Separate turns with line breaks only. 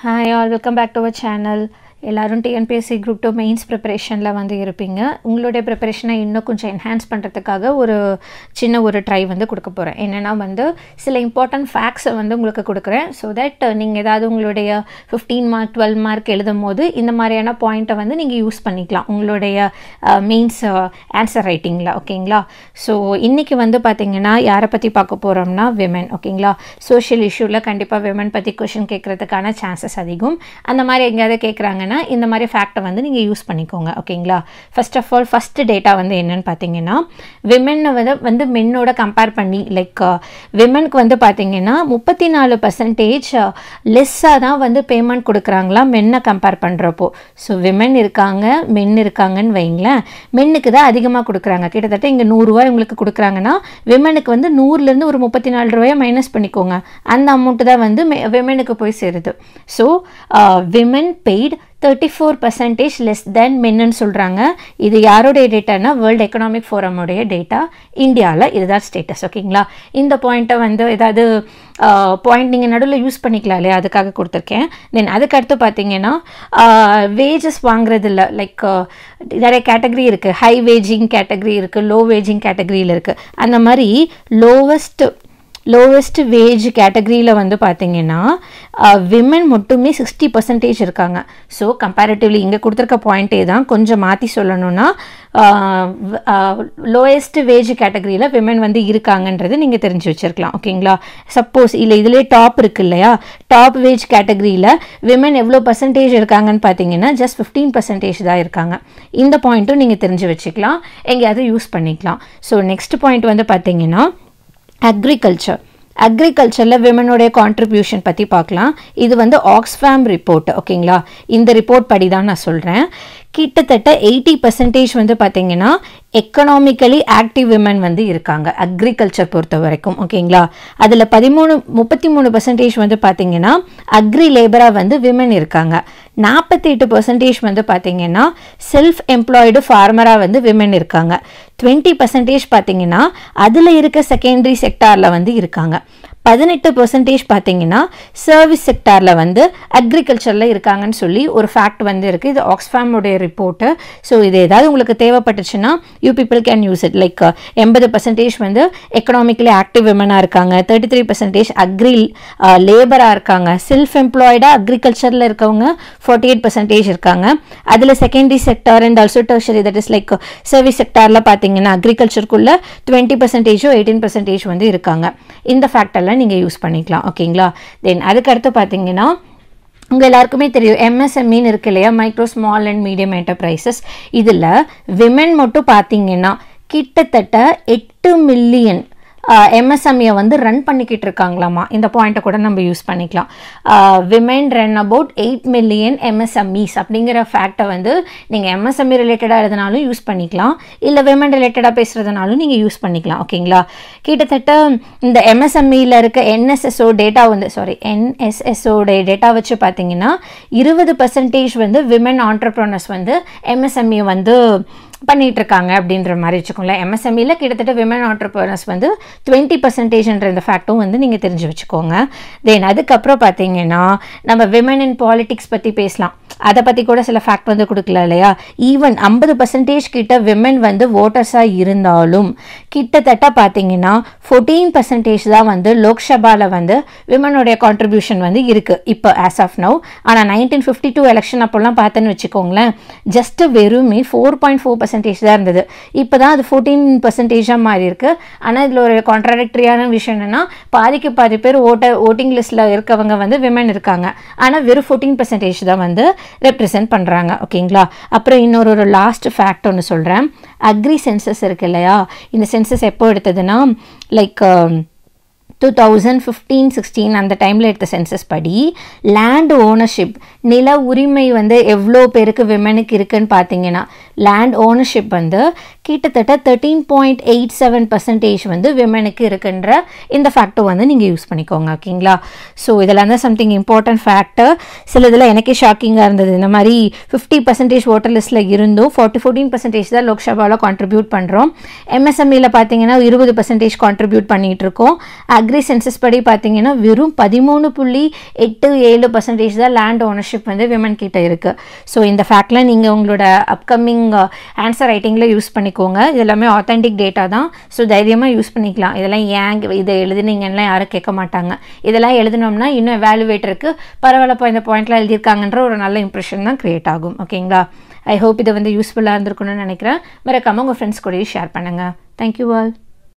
hi all welcome back to our channel எல்லாரும் TNPSC group two mains ப்ரிப்பரேஷனில் வந்து இருப்பீங்க உங்களுடைய ப்ரிப்பரேஷனை இன்னும் கொஞ்சம் என்ஹான்ஸ் பண்ணுறதுக்காக ஒரு சின்ன ஒரு ட்ரை வந்து கொடுக்க போகிறேன் என்னென்னா வந்து சில இம்பார்ட்டன்ட் ஃபேக்ட்ஸை வந்து உங்களுக்கு கொடுக்குறேன் ஸோ தட் நீங்கள் ஏதாவது உங்களுடைய ஃபிஃப்டீன் மார்க் டுவெல் மார்க் எழுதும் போது இந்த மாதிரியான பாயிண்ட்டை வந்து நீங்கள் யூஸ் பண்ணிக்கலாம் உங்களுடைய மெயின்ஸ் ஆன்சர் ரைட்டிங்கில் ஓகேங்களா ஸோ இன்றைக்கி வந்து பார்த்திங்கன்னா யாரை பற்றி பார்க்க போகிறோம்னா விமன் ஓகேங்களா சோஷியல் இஷ்யூவில் கண்டிப்பாக விமன் பற்றி கொஷின் கேட்குறதுக்கான சான்சஸ் அதிகம் அந்த மாதிரி எங்கேயாவது கேட்குறாங்கன்னா இந்த மாதிரி ஃபேக்டை வந்து நீங்கள் யூஸ் பண்ணிக்கோங்க ஓகேங்களா first of all first data வந்து என்னன்னு பார்த்தீங்கன்னா விமென்னை வந்து வந்து மென்னோட கம்பேர் பண்ணி லைக் விமனுக்கு வந்து பார்த்தீங்கன்னா முப்பத்தி நாலு பர்சன்டேஜ் லெஸ்ஸாக தான் வந்து பேமெண்ட் கொடுக்குறாங்களா மென்னை கம்பேர் பண்ணுறப்போ ஸோ விமன் இருக்காங்க மென் இருக்காங்கன்னு வைங்களேன் மென்னுக்கு தான் அதிகமாக கொடுக்குறாங்க கிட்டத்தட்ட இங்கே நூறுரூவா உங்களுக்கு கொடுக்குறாங்கன்னா விமனுக்கு வந்து நூறுலேருந்து ஒரு முப்பத்தி நாலு ரூபாயை மைனஸ் பண்ணிக்கோங்க அந்த அமௌண்ட்டு தான் வந்து விமனுக்கு போய் சேருது so women paid thirty four percentage less then மென்னு சொல்கிறாங்க இது யாருடைய டேட்டானா வேர்ல்டு எக்கனாமிக் ஃபோரமுடைய டேட்டா இந்தியாவில் இதுதான் ஸ்டேட்டஸ் ஓகேங்களா இந்த பாயிண்ட்டை வந்து ஏதாவது பாயிண்ட் நீங்கள் நடுவில் யூஸ் பண்ணிக்கலாம் இல்லையா அதுக்காக கொடுத்துருக்கேன் தென் அதுக்கடுத்து பார்த்தீங்கன்னா வேஜஸ் வாங்குறது இல்லை லைக் நிறைய கேட்டகரி இருக்குது ஹை வேஜிங் கேட்டகரி இருக்குது லோ வேஜிங் கேட்டகரியில் இருக்குது அந்த மாதிரி லோவஸ்ட் லோவஸ்ட் வேஜ் கேட்டகரியில் வந்து பார்த்தீங்கன்னா விமன் மட்டுமே சிக்ஸ்டி பர்சன்டேஜ் இருக்காங்க ஸோ கம்பேரிட்டிவ்லி இங்கே கொடுத்துருக்க பாயிண்ட்டே தான் கொஞ்சம் மாற்றி சொல்லணும்னா லோயஸ்ட் வேஜ் கேட்டகரியில் விமன் வந்து இருக்காங்கன்றது நீங்கள் தெரிஞ்சு வச்சுருக்கலாம் ஓகேங்களா சப்போஸ் இல்லை இதிலே டாப் இருக்கு இல்லையா டாப் வேஜ் கேட்டகரியில் விமன் எவ்வளோ பர்சன்டேஜ் இருக்காங்கன்னு பார்த்தீங்கன்னா ஜஸ்ட் ஃபிஃப்டீன் பர்சன்டேஜ் தான் இருக்காங்க இந்த பாயிண்ட்டும் நீங்கள் தெரிஞ்சு வச்சுக்கலாம் எங்கேயாவது யூஸ் பண்ணிக்கலாம் ஸோ நெக்ஸ்ட் பாயிண்ட் வந்து பார்த்தீங்கன்னா அக்ரிகல்ச்சர் அக்ரிகல்ச்சரில் விமனுடைய கான்ட்ரிபியூஷன் பற்றி பார்க்கலாம் இது வந்து ஆக்ஸ்ஃபேம் ரிப்போர்ட் ஓகேங்களா இந்த ரிப்போர்ட் படி தான் நான் சொல்கிறேன் கிட்டத்தட்ட எயிட்டி பர்சன்டேஜ் வந்து பார்த்தீங்கன்னா எக்கனாமிக்கலி ஆக்டிவ் விமன் வந்து இருக்காங்க அக்ரிகல்ச்சர் பொறுத்த வரைக்கும் ஓகேங்களா அதில் பதிமூணு முப்பத்தி மூணு பர்சன்டேஜ் வந்து பார்த்தீங்கன்னா அக்ரி லேபராக வந்து விமன் இருக்காங்க நாற்பத்தி எட்டு பர்சன்டேஜ் வந்து பார்த்தீங்கன்னா செல்ஃப் எம்ப்ளாய்டு ஃபார்மராக வந்து விமன் இருக்காங்க டுவெண்ட்டி பர்சன்டேஜ் பார்த்தீங்கன்னா அதில் இருக்க செகண்டரி செக்டாரில் வந்து இருக்காங்க பதினெட்டு பர்சன்டேஜ் பார்த்தீங்கன்னா சர்வீஸ் செக்டாரில் வந்து அக்ரிகல்ச்சரில் இருக்காங்கன்னு சொல்லி ஒரு ஃபேக்ட் வந்து இருக்குது இது ஆக்ஸ்ஃபேமுடைய ரிப்போர்ட்டு ஸோ இது ஏதாவது உங்களுக்கு தேவைப்பட்டுச்சுன்னா you people can use it like எண்பது பர்சன்டேஜ் வந்து எக்கனாமிக்கலி ஆக்டிவ் விமனாக இருக்காங்க தேர்ட்டி த்ரீ பர்சன்டேஜ் அக்ரி லேபராக இருக்காங்க செல்ஃப் எம்ப்ளாய்டாக அக்ரிகல்ச்சரில் இருக்கவங்க ஃபார்ட்டி எயிட் பர்சன்டேஜ் இருக்காங்க அதில் secondary sector and also tertiary that is like service செக்டாரில் பார்த்தீங்கன்னா அக்ரிகல்ச்சருக்குள்ளே டுவெண்ட்டி பர்சன்டேஜோ எயிட்டீன் பர்சன்டேஜ் வந்து இருக்காங்க இந்த ஃபேக்டெல்லாம் நீங்கள் யூஸ் பண்ணிக்கலாம் ஓகேங்களா தென் அதுக்கடுத்து பார்த்தீங்கன்னா உங்கள் எல்லாருக்குமே தெரியும் எம்எஸ்எம்இன்னு இருக்கு இல்லையா micro small and medium enterprises இதில் விமன் மட்டும் பார்த்தீங்கன்னா கிட்டத்தட்ட எட்டு மில்லியன் எம்எஸ்எம்ஏ வந்து ரன் பண்ணிக்கிட்டு இருக்காங்களாமா இந்த பாயிண்ட்டை கூட நம்ம யூஸ் பண்ணிக்கலாம் women run about eight million MSMEs அப்படிங்கிற ஃபேக்டை வந்து நீங்கள் எம்எஸ்எம்இ ரிலேட்டடாக எழுதினாலும் யூஸ் பண்ணிக்கலாம் இல்லை விமன் ரிலேட்டடாக பேசுகிறதுனாலும் நீங்கள் யூஸ் பண்ணிக்கலாம் ஓகேங்களா கிட்டத்தட்ட இந்த எம்எஸ்எம்இயில் இருக்க என்எஸ்எஸ்ஓ டேட்டா வந்து சாரி என்எஸ்எஸ்ஓடைய டேட்டா வச்சு பார்த்தீங்கன்னா இருபது பர்சன்டேஜ் வந்து விமன் ஆண்டர்ப்ரனர்ஸ் வந்து எம்எஸ்எம்இ வந்து பண்ணிட்டு இருக்காங்க அப்படின்ற மாதிரி வச்சுக்கோங்களேன் எம்எஸ்எம்இயில் கிட்டத்தட்ட விமன் ஆண்டர்பிரனர்ஸ் வந்து டுவெண்ட்டி பர்சன்டேஜ்ன்ற இந்த ஃபேக்ட்டும் வந்து நீங்கள் தெரிஞ்சு வச்சுக்கோங்க தென் அதுக்கப்புறம் பார்த்தீங்கன்னா நம்ம விமன் இன் பாலிடிக்ஸ் பற்றி பேசலாம் அதை பற்றி கூட சில ஃபேக்ட் வந்து கொடுக்கல இல்லையா ஈவன் ஐம்பது பர்சன்டேஜ் கிட்ட விமன் வந்து ஓட்டர்ஸாக இருந்தாலும் கிட்டத்தட்ட பார்த்தீங்கன்னா ஃபோர்டீன் பர்சன்டேஜ் தான் வந்து லோக்சபாவில் வந்து விமனுடைய கான்ட்ரிபியூஷன் வந்து இருக்குது இப்போ ஆஸ் ஆஃப் நவ் ஆனால் நைன்டீன் ஃபிஃப்டி டூ எலெக்ஷன் அப்போல்லாம் பார்த்தேன்னு வச்சுக்கோங்களேன் ஜஸ்ட் வெறுமே ஃபோர் பாயிண்ட் ஃபோர் பர்சன்டேஜ் தான் இருந்தது இப்போ தான் அது ஃபோர்டீன் பர்சன்டேஜாக மாறி இருக்கு ஆனால் இதில் ஒரு கான்ட்ராடிக்டரியான விஷயம் என்னென்னா பாதிக்கு பாதி பேர் ஓட்டர் ஓட்டிங் லிஸ்ட்டில் இருக்கவங்க வந்து விமன் இருக்காங்க ஆனால் வெறும் ஃபோர்டீன் பர்சன்டேஜ் தான் வந்து ரெப்ரசென்ட் பண்ணுறாங்க ஓகேங்களா அப்புறம் இன்னொரு ஒரு லாஸ்ட் ஃபேக்ட் ஒன்று சொல்கிறேன் அக்ரி சென்சஸ் இருக்கு இல்லையா இந்த சென்சஸ் எப்போ எடுத்ததுன்னா like two thousand fifteen sixteen அந்த டைமில் எடுத்த சென்சஸ் படி லேண்ட் ஓனர்ஷிப் நில உரிமை வந்து எவ்வளோ பேருக்கு விமனுக்கு இருக்குன்னு பார்த்தீங்கன்னா லேண்ட் ஓனர்ஷிப் வந்து கிட்டத்தட்ட thirteen point eight seven percentage வந்து விமனுக்கு இருக்குன்ற இந்த ஃபேக்டர் வந்து நீங்கள் யூஸ் பண்ணிக்கோங்க ஓகேங்களா ஸோ இதெல்லாம் தான் சம்திங் இம்பார்ட்டன்ட் ஃபேக்டர் சில இதில் எனக்கே ஷாக்கிங்காக இருந்தது இந்த மாதிரி ஃபிஃப்டி பர்சன்டேஜ் ஓட்டர் லிஸ்ட்டில் இருந்தும் ஃபார்ட்டி ஃபோர்டீன் பர்சன்டேஜ் தான் லோக்சபாவில் கான்ட்ரிபியூட் பண்ணுறோம் எம்எஸ்எம்இயில் பார்த்தீங்கன்னா இருபது பர்சன்டேஜ் கான்ட்ரிபியூட் பண்ணிகிட்டு இருக்கோம் அக்ரி சென்சஸ் படி பார்த்தீங்கன்னா வெறும் பதிமூணு புள்ளி எட்டு ஏழு பர்சன்டேஜ் தான் லேண்ட் ஓனர்ஷிப் வந்து விமன் கிட்ட இருக்குது ஸோ இந்த ஃபேக்ட்லாம் நீங்கள் உங்களோட அப்கமிங் ஆன்சர் ரைட்டிங்கில் யூஸ் பண்ணிக்கோங்க இது எல்லாமே ஆத்தென்டிக் டேட்டா தான் ஸோ தைரியமாக யூஸ் பண்ணிக்கலாம் இதெல்லாம் ஏன் இதை எழுதுனீங்கன்னா யாரும் கேட்க மாட்டாங்க இதெல்லாம் எழுதினோம்னா இன்னும் எவாலுவேட்டருக்கு பரவாயில்லப்பா இந்த பாயிண்ட்லாம் எழுதியிருக்காங்கன்ற ஒரு நல்ல இம்ப்ரெஷன் தான் க்ரியேட் ஆகும் ஓகேங்களா ஐ ஹோப் இதை வந்து யூஸ்ஃபுல்லாக இருந்திருக்கும்னு நினைக்கிறேன் மறக்காமல் உங்கள் ஃப்ரெண்ட்ஸ் கூடயும் ஷேர் பண்ணுங்கள் தேங்க்யூ ஆல்